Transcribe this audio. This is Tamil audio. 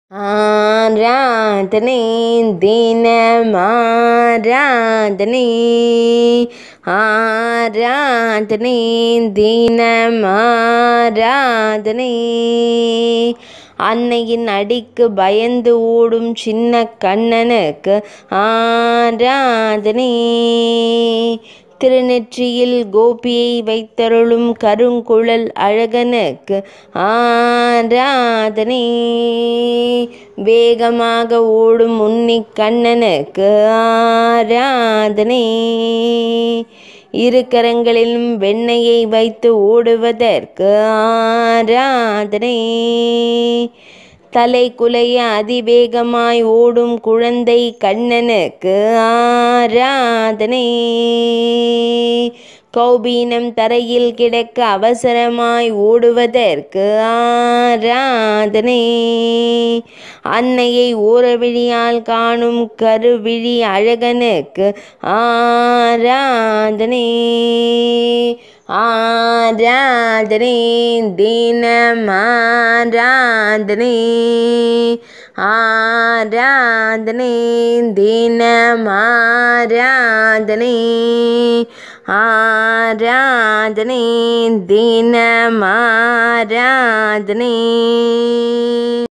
ஆராதனை தினமாராதனை ஆராதனை தினமாராதனை அன்னையின் அடிக்கு பயந்து ஓடும் சின்ன கண்ணனுக்கு ஆராதனை திருநெற்றியில் கோபியை வைத்தருளும் கருங்குழல் அழகனுக்கு ஆராதனை வேகமாக ஓடும் உன்னிக் கண்ணனுக்கு ஆராதனை இரு கரங்களிலும் வெண்ணெயை வைத்து ஓடுவதற்கு ஆராதனை தலை குலைய அதிவேகமாய் ஓடும் குழந்தை கண்ணனுக்கு ஆராதனை கௌபீனம் தரையில் கிடக்க அவசரமாய் ஓடுவதற்கு ஆராதனை அன்னையை ஓரவிழியால் காணும் கருவிழி அழகனுக்கு ஆராதனை ஆராதனை தினம் ஆராதனை ஆராதனை தினம் ஆராதனை ஆராதனை தினம் ஆராதனை